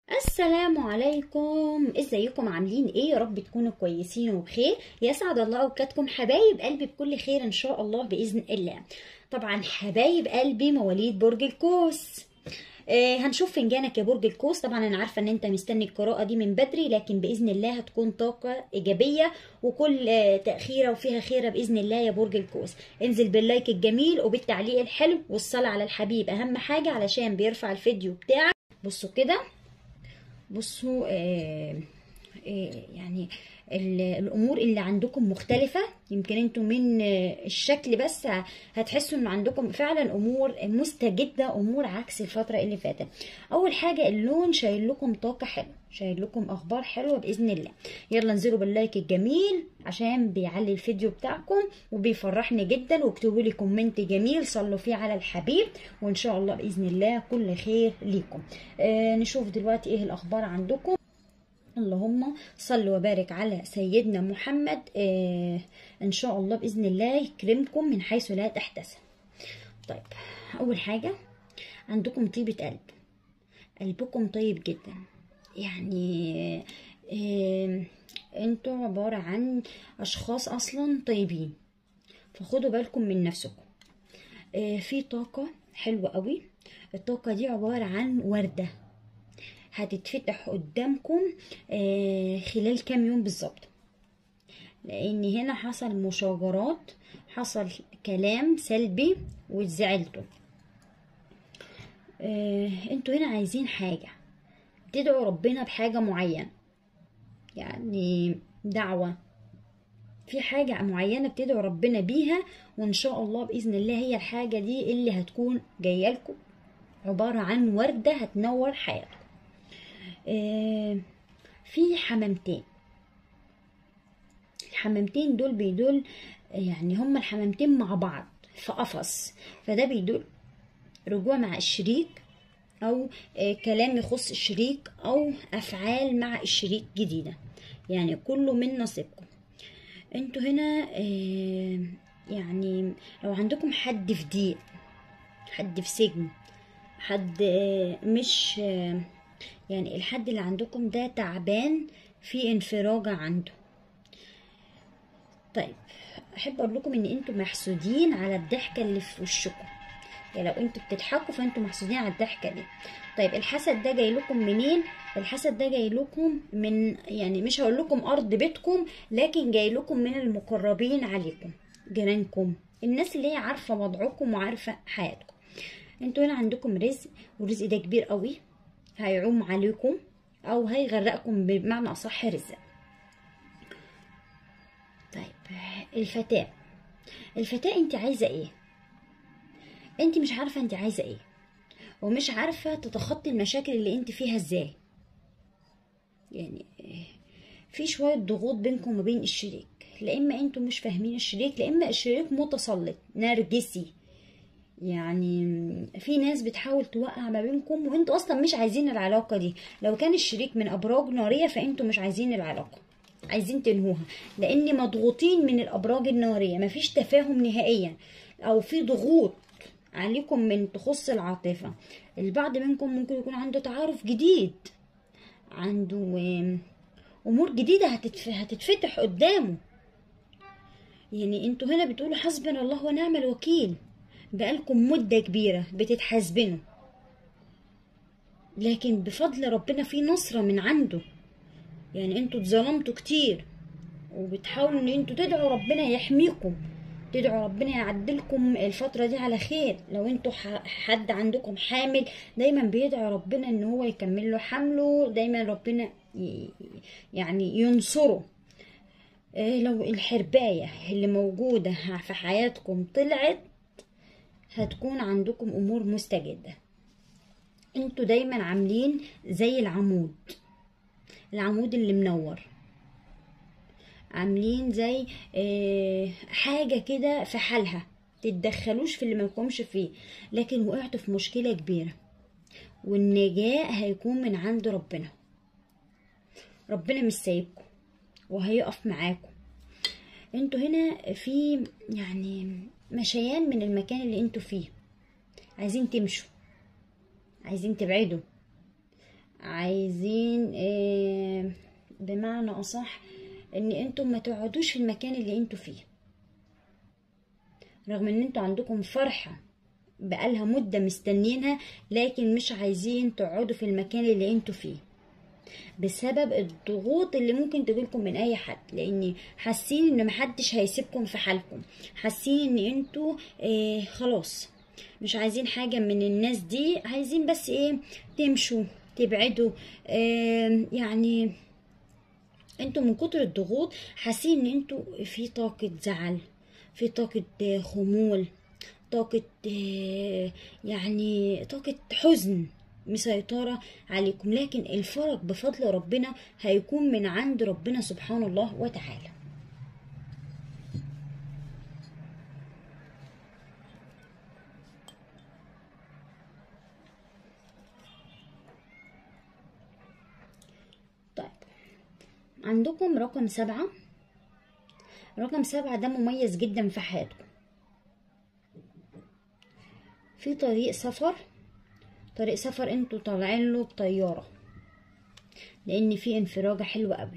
السلام عليكم ازيكم عاملين ايه يا رب تكونوا كويسين وبخير يسعد الله اوقاتكم حبايب قلبي بكل خير ان شاء الله باذن الله طبعا حبايب قلبي مواليد برج القوس آه هنشوف فنجانك يا برج القوس طبعا انا عارفه ان انت مستني القراءه دي من بدري لكن باذن الله هتكون طاقه ايجابيه وكل آه تاخيره وفيها خيره باذن الله يا برج القوس انزل باللايك الجميل وبالتعليق الحلو والصلاه على الحبيب اهم حاجه علشان بيرفع الفيديو بتاعك بصوا كده بصوا آه آه يعني الامور اللي عندكم مختلفه يمكن انتوا من الشكل بس هتحسوا ان عندكم فعلا امور مستجده امور عكس الفتره اللي فاتت اول حاجه اللون شايل لكم طاقه حلوه شايل لكم اخبار حلوه باذن الله يلا انزلوا باللايك الجميل عشان بيعلي الفيديو بتاعكم وبيفرحني جدا واكتبوا لي كومنت جميل صلوا فيه على الحبيب وان شاء الله باذن الله كل خير ليكم آه نشوف دلوقتي ايه الاخبار عندكم اللهم صل وبارك على سيدنا محمد آه ان شاء الله باذن الله يكرمكم من حيث لا تحتسب طيب اول حاجه عندكم طيبه قلب قلبكم طيب جدا يعني آه انتوا عباره عن اشخاص اصلا طيبين فخدوا بالكم من نفسكم آه في طاقه حلوه قوي الطاقه دي عباره عن ورده هتتفتح قدامكم خلال كام يوم بالظبط لان هنا حصل مشاجرات حصل كلام سلبي واتزعلتوا انتوا هنا عايزين حاجة تدعوا ربنا بحاجة معينة يعني دعوة في حاجة معينة بتدعوا ربنا بيها وإن شاء الله بإذن الله هي الحاجة دي اللي هتكون جاية لكم عبارة عن وردة هتنور حياتكم في حمامتين الحمامتين دول بيدل يعني هما الحمامتين مع بعض في قفص فده بيدل رجوع مع الشريك او كلام يخص الشريك او افعال مع الشريك جديدة يعني كله من نصيبكم انتوا هنا يعني لو عندكم حد في ضيق حد في سجن حد مش يعني الحد اللي عندكم ده تعبان في انفراجة عنده طيب احب اقول لكم ان انتوا محسودين على الضحكة اللي في وشكم يعني لو انتوا بتضحكوا فانتوا محسودين على الضحكة دي طيب الحسد ده جاي لكم منين الحسد ده جاي لكم من يعني مش هقول لكم ارض بيتكم لكن جاي لكم من المقربين عليكم جيرانكم الناس اللي هي عارفة وضعكم وعارفة حياتكم انتوا هنا عندكم رزق والرزق ده كبير قوي هيعوم عليكم او هيغرقكم بمعنى اصح رزق طيب الفتاة الفتاة انت عايزة ايه انت مش عارفة انت عايزة ايه ومش عارفة تتخطي المشاكل اللي انت فيها ازاي يعني في شوية ضغوط بينكم وبين الشريك لا اما انتوا مش فاهمين الشريك لا اما الشريك متسلط نرجسي يعني في ناس بتحاول توقع ما بينكم وانتوا اصلا مش عايزين العلاقه دي لو كان الشريك من ابراج ناريه فانتوا مش عايزين العلاقه عايزين تنهوها لان مضغوطين من الابراج الناريه مفيش تفاهم نهائيا او في ضغوط عليكم من تخص العاطفه البعض منكم ممكن يكون عنده تعارف جديد عنده امور جديده هتتفتح قدامه يعني انتوا هنا بتقولوا حسبنا الله ونعم الوكيل بقالكم مدة كبيرة بتتحاسبنوا لكن بفضل ربنا في نصرة من عنده يعني انتوا اتظلمتوا كتير وبتحاولوا ان انتوا تدعوا ربنا يحميكم تدعوا ربنا يعدلكم الفترة دي على خير لو انتوا حد عندكم حامل دايما بيدعي ربنا ان هو يكمل له حمله دايما ربنا يعني ينصره لو الحرباية اللي موجودة في حياتكم طلعت هتكون عندكم امور مستجدة انتوا دايما عاملين زي العمود العمود اللي منور عاملين زي اه حاجة كده في حالها تتدخلوش في اللي ملكمش فيه لكن وقعتوا في مشكلة كبيرة والنجاة هيكون من عند ربنا ربنا مش سايبكم وهيقف معاكم انتوا هنا في يعني مشيان من المكان اللي انتوا فيه عايزين تمشوا عايزين تبعدوا عايزين آه، بمعنى اصح ان انتم ما تقعدوش في المكان اللي انتوا فيه رغم ان انتوا عندكم فرحة بقالها مدة مستنيينها لكن مش عايزين تقعدوا في المكان اللي انتوا فيه بسبب الضغوط اللي ممكن تجيلكم من اي حد لان حاسين ان محدش هيسيبكم في حالكم حاسين ان انتوا آه خلاص مش عايزين حاجة من الناس دي عايزين بس ايه تمشوا تبعدوا آه يعني انتوا من كتر الضغوط حاسين ان انتوا في طاقة زعل في طاقة آه، خمول طاقة آه، يعني طاقة حزن مسيطرة عليكم لكن الفرج بفضل ربنا هيكون من عند ربنا سبحانه الله وتعالى طيب عندكم رقم سبعة رقم سبعة ده مميز جدا في حياتكم في طريق سفر طريق سفر انتوا طالعين له بطيارة لان في انفراجة حلوة قوي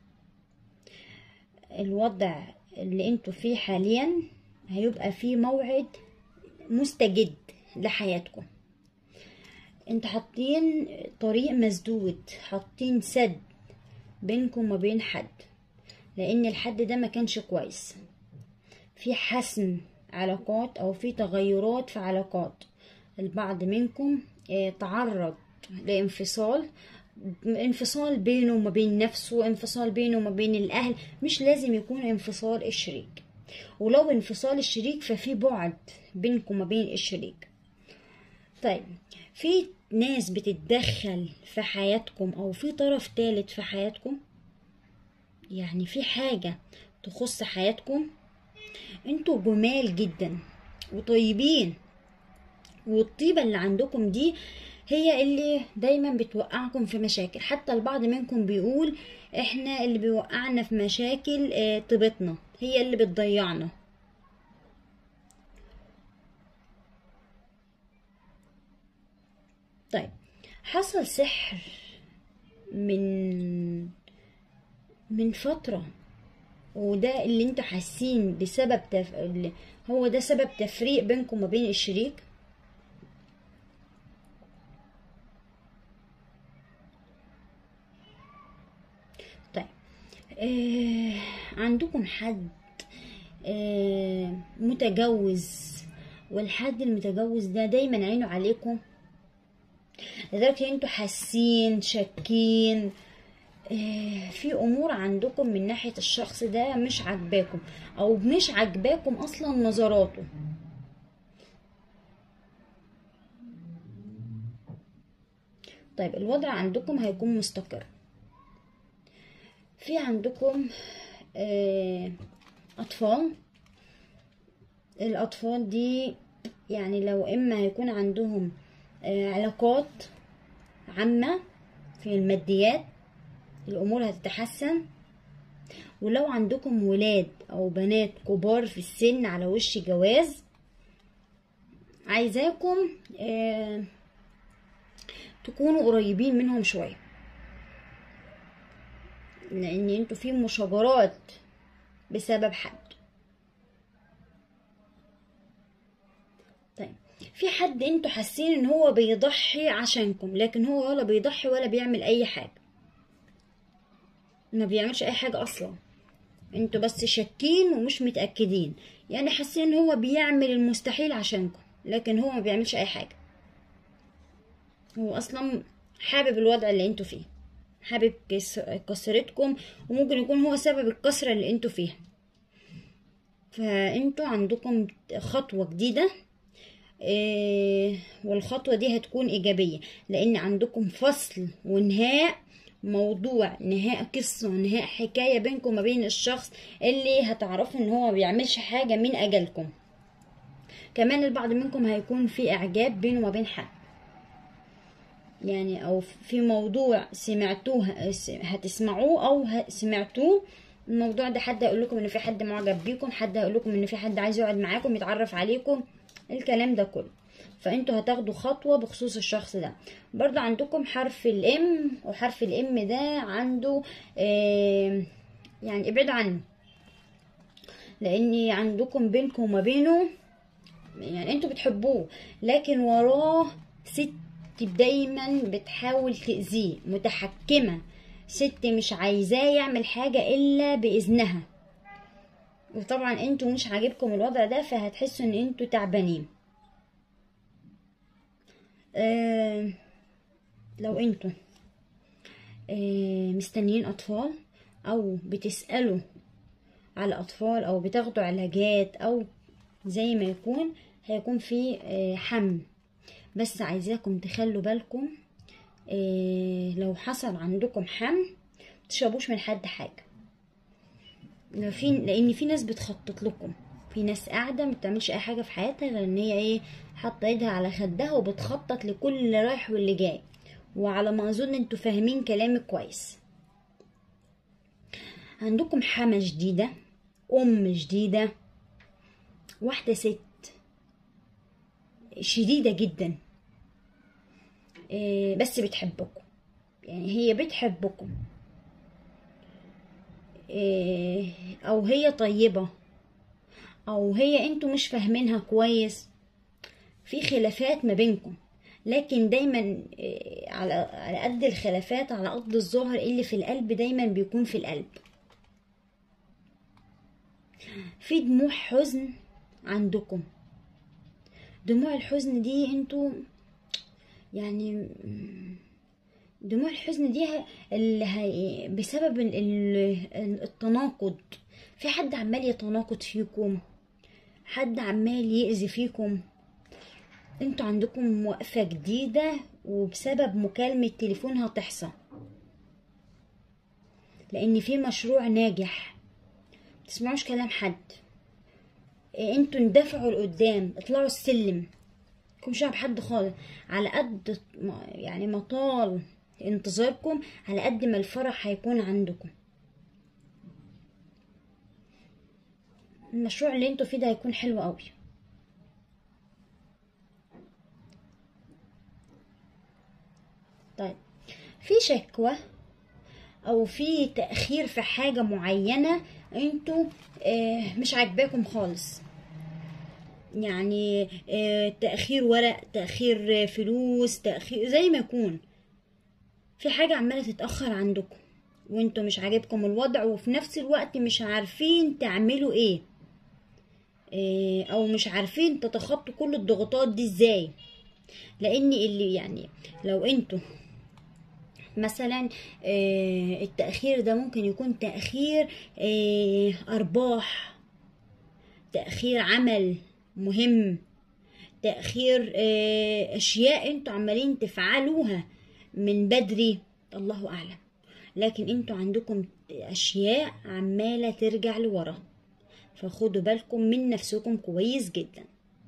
الوضع اللي انتوا فيه حاليا هيبقى فيه موعد مستجد لحياتكم انتوا حاطين طريق مسدود حاطين سد بينكم وما بين حد لان الحد ده ما كانش كويس في حسم علاقات او في تغيرات في علاقات البعض منكم آه، تعرض لانفصال انفصال بينه وما بين نفسه انفصال بينه وما بين الاهل مش لازم يكون انفصال الشريك ولو انفصال الشريك ففي بعد بينكم وما بين الشريك طيب في ناس بتتدخل في حياتكم او في طرف ثالث في حياتكم يعني في حاجة تخص حياتكم انتوا جمال جدا وطيبين والطيبة اللي عندكم دي هي اللي دايما بتوقعكم في مشاكل حتى البعض منكم بيقول احنا اللي بيوقعنا في مشاكل آه، طيبتنا هي اللي بتضيعنا طيب حصل سحر من من فترة وده اللي انتوا حاسين بسبب تف... اللي هو ده سبب تفريق بينكم وبين الشريك طيب آه عندكم حد آه متجوز والحد المتجوز ده دايما عينه عليكم لدرجة ان انتوا حاسين شاكين آه، في امور عندكم من ناحية الشخص ده مش عاجباكم او مش عاجباكم اصلا نظراته طيب الوضع عندكم هيكون مستقر في عندكم آه، اطفال الاطفال دي يعني لو اما هيكون عندهم آه، علاقات عامة في الماديات الامور هتتحسن ولو عندكم ولاد او بنات كبار في السن على وش جواز عايزاكم آه تكونوا قريبين منهم شوية لان انتوا في مشاجرات بسبب حد طيب في حد انتوا حاسين ان هو بيضحي عشانكم لكن هو ولا بيضحي ولا بيعمل اي حاجة ما بيعملش اي حاجة اصلا انتوا بس شاكين ومش متأكدين يعني حاسين ان هو بيعمل المستحيل عشانكم لكن هو ما بيعملش اي حاجة هو اصلا حابب الوضع اللي انتوا فيه حابب كس- كسرتكم وممكن يكون هو سبب الكسرة اللي انتوا فيها فانتوا عندكم خطوة جديدة إيه والخطوة دي هتكون إيجابية لأن عندكم فصل وانهاء موضوع نهاء قصة ونهاء حكاية بينكم وما بين الشخص اللي هتعرفوا ان هو ما بيعملش حاجة من أجلكم كمان البعض منكم هيكون في إعجاب بينه وما بين حد يعني أو في موضوع سمعتوه هتسمعوه أو ه- سمعتوه الموضوع ده حد هيقول لكم ان في حد معجب بيكم حد هيقول لكم ان في حد عايز يقعد معاكم يتعرف عليكم الكلام ده كله فانتوا هتاخدوا خطوة بخصوص الشخص ده برضو عندكم حرف الام وحرف الام ده عنده آه يعني ابعد عنه لان عندكم بينكم وما بينه يعني انتوا بتحبوه لكن وراه ست دايما بتحاول تأذيه متحكمة ست مش عايزاه يعمل حاجة إلا بإذنها وطبعا انتوا مش عاجبكم الوضع ده فهتحسوا ان انتوا تعبانين آه لو انتوا آه مستنيين اطفال او بتسألوا على اطفال او بتاخدوا علاجات او زي ما يكون هيكون في آه حمل بس عايزاكم تخلوا بالكم آه لو حصل عندكم حمل متشربوش من حد حاجه لو في لان في ناس بتخطط لكم في ناس قاعده ما بتعملش اي حاجه في حياتها غير ان هي ايه حاطه ايدها على خدها وبتخطط لكل اللي رايح واللي جاي وعلى ما اظن انتوا فاهمين كلامي كويس عندكم حما جديده ام جديده واحده ست شديده جدا إيه بس بتحبكم يعني هي بتحبكم إيه او هي طيبة او هي انتوا مش فاهمينها كويس في خلافات ما بينكم لكن دايما إيه على على قد الخلافات على قد الظاهر اللي في القلب دايما بيكون في القلب في دموع حزن عندكم دموع الحزن دي انتوا يعني دموع الحزن دي اللي هي بسبب ال- ال- التناقض في حد عمال يتناقض فيكم حد عمال يأذي فيكم انتوا عندكم وقفة جديدة وبسبب مكالمة تليفون هتحصل لان في مشروع ناجح متسمعوش كلام حد انتوا اندفعوا لقدام اطلعوا السلم مش حد خالص على قد ما- يعني ما طال انتظاركم على قد ما الفرح هيكون عندكم المشروع اللي انتوا فيه ده هيكون حلو قوي طيب في شكوى او في تأخير في حاجة معينة انتوا آه، مش عاجباكم خالص يعني آه، تأخير ورق تأخير آه، فلوس تأخير زي ما يكون في حاجة عمالة تتأخر عندكم وانتوا مش عاجبكم الوضع وفي نفس الوقت مش عارفين تعملوا ايه إيه، او مش عارفين تتخطوا كل الضغوطات دي ازاي لان اللي يعني لو انتوا مثلا آه، التأخير ده ممكن يكون تأخير آه، أرباح تأخير عمل مهم تأخير آه، أشياء انتوا عمالين تفعلوها من بدري الله أعلم لكن انتوا عندكم أشياء عمالة ترجع لورا فخدوا بالكم من نفسكم كويس جدا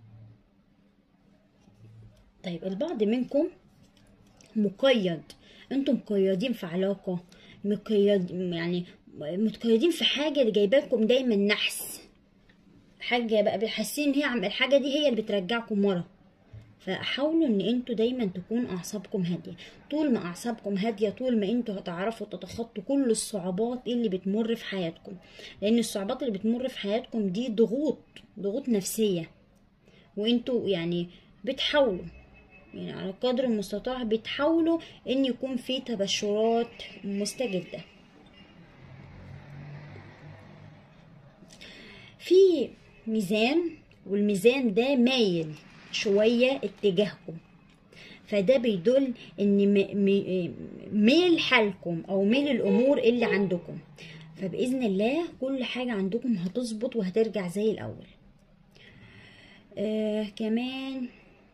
طيب البعض منكم مقيد انتم مقيدين في علاقة مقيد يعني متقيدين في حاجة اللي جايباكم دايما نحس حاجة بقى حاسين ان هي عم الحاجة دي هي اللي بترجعكم ورا فحاولوا ان انتوا دايما تكون اعصابكم هادية طول ما اعصابكم هادية طول ما انتوا هتعرفوا تتخطوا كل الصعوبات اللي بتمر في حياتكم لان الصعوبات اللي بتمر في حياتكم دي ضغوط ضغوط نفسية وانتوا يعني بتحاولوا يعني على قدر المستطاع بتحاولوا ان يكون في تبشرات مستجدة في ميزان والميزان ده مايل شوية اتجاهكم فده بيدل ان م- م- ميل حالكم او ميل الامور اللي عندكم فباذن الله كل حاجه عندكم هتظبط وهترجع زي الاول آه كمان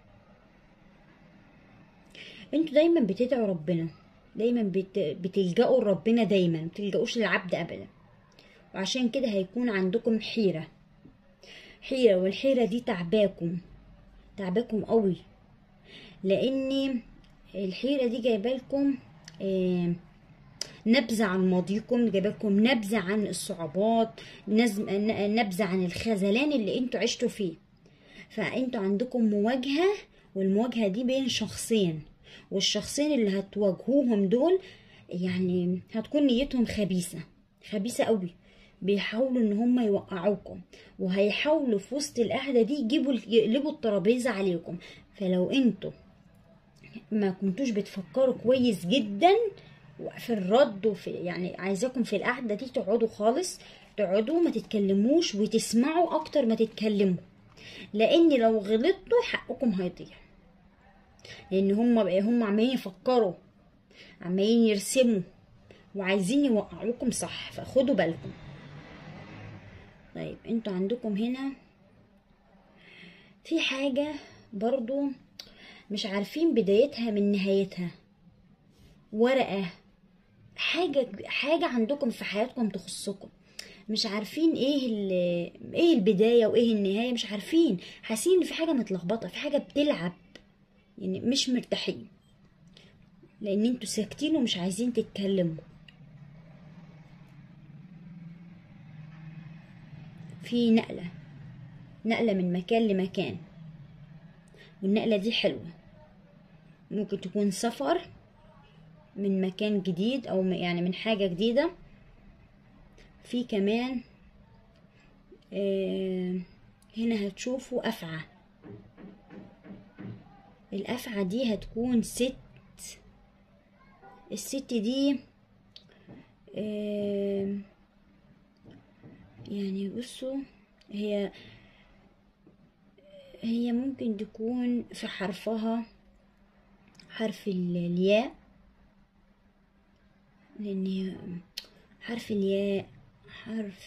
انتوا دايما بتدعوا ربنا دايما بت... بتلجأوا لربنا دايما متلجأوش للعبد ابدا وعشان كده هيكون عندكم حيرة حيرة والحيرة دي تعباكم تعباكم قوي لان الحيرة دي جايبالكم آه نبذة عن ماضيكم جايبالكم نبذة عن الصعوبات نز- نبذة عن الخذلان اللي انتوا عشتوا فيه فانتوا عندكم مواجهة والمواجهة دي بين شخصين والشخصين اللي هتواجهوهم دول يعني هتكون نيتهم خبيثة خبيثة قوي بيحاولوا ان هم يوقعوكم وهيحاولوا في وسط القعدة دي يجيبوا يقلبوا الترابيزة عليكم فلو انتوا ما كنتوش بتفكروا كويس جدا في الرد وفي يعني عايزاكم في القعدة دي تقعدوا خالص تقعدوا ما تتكلموش وتسمعوا اكتر ما تتكلموا لان لو غلطتوا حقكم هيضيع لان هم هم عمالين يفكروا عمالين يرسموا وعايزين يوقعوكم صح فخدوا بالكم طيب انتوا عندكم هنا في حاجة برضو مش عارفين بدايتها من نهايتها ورقة حاجة حاجة عندكم في حياتكم تخصكم مش عارفين ايه ايه البداية وايه النهاية مش عارفين حاسين ان في حاجة متلخبطة في حاجة بتلعب يعني مش مرتاحين لان انتوا ساكتين ومش عايزين تتكلموا في نقلة نقلة من مكان لمكان والنقلة دي حلوة ممكن تكون سفر من مكان جديد او يعني من حاجة جديدة في كمان آه هنا هتشوفوا أفعى الأفعى دي هتكون ست الست دي آه يعني بصوا هي هي ممكن تكون في حرفها حرف الياء لان حرف الياء حرف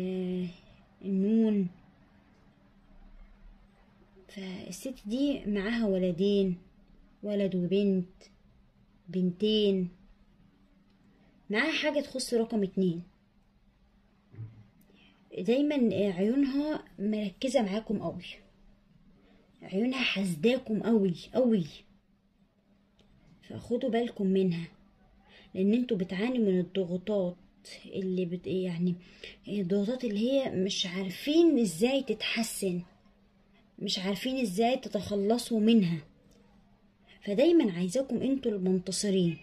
النون فالست دي معاها ولدين ولد وبنت بنتين معاها حاجة تخص رقم اتنين دايما عيونها مركزة معاكم قوي عيونها حسداكم قوي قوي فخدوا بالكم منها لان انتوا بتعانوا من الضغوطات اللي بت يعني الضغوطات اللي هي مش عارفين ازاي تتحسن مش عارفين ازاي تتخلصوا منها فدايما عايزاكم انتوا المنتصرين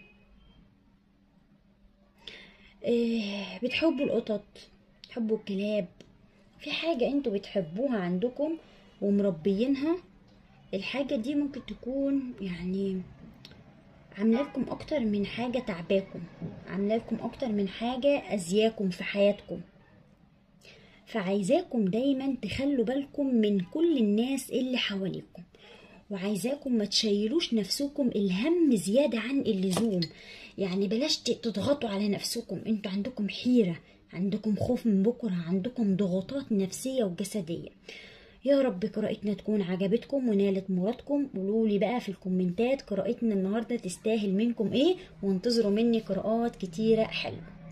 إيه بتحبوا القطط بتحبوا الكلاب في حاجة انتوا بتحبوها عندكم ومربيينها الحاجة دي ممكن تكون يعني عامله لكم اكتر من حاجه تعباكم عامله لكم اكتر من حاجه اذياكم في حياتكم فعايزاكم دايما تخلوا بالكم من كل الناس اللي حواليكم وعايزاكم ما تشيلوش نفسكم الهم زيادة عن اللزوم يعني بلاش تضغطوا على نفسكم انتوا عندكم حيرة عندكم خوف من بكرة عندكم ضغوطات نفسية وجسدية يا رب قراءتنا تكون عجبتكم ونالت مرادكم قولوا لي بقى في الكومنتات قراءتنا النهارده تستاهل منكم ايه وانتظروا مني قراءات كتيره حلوه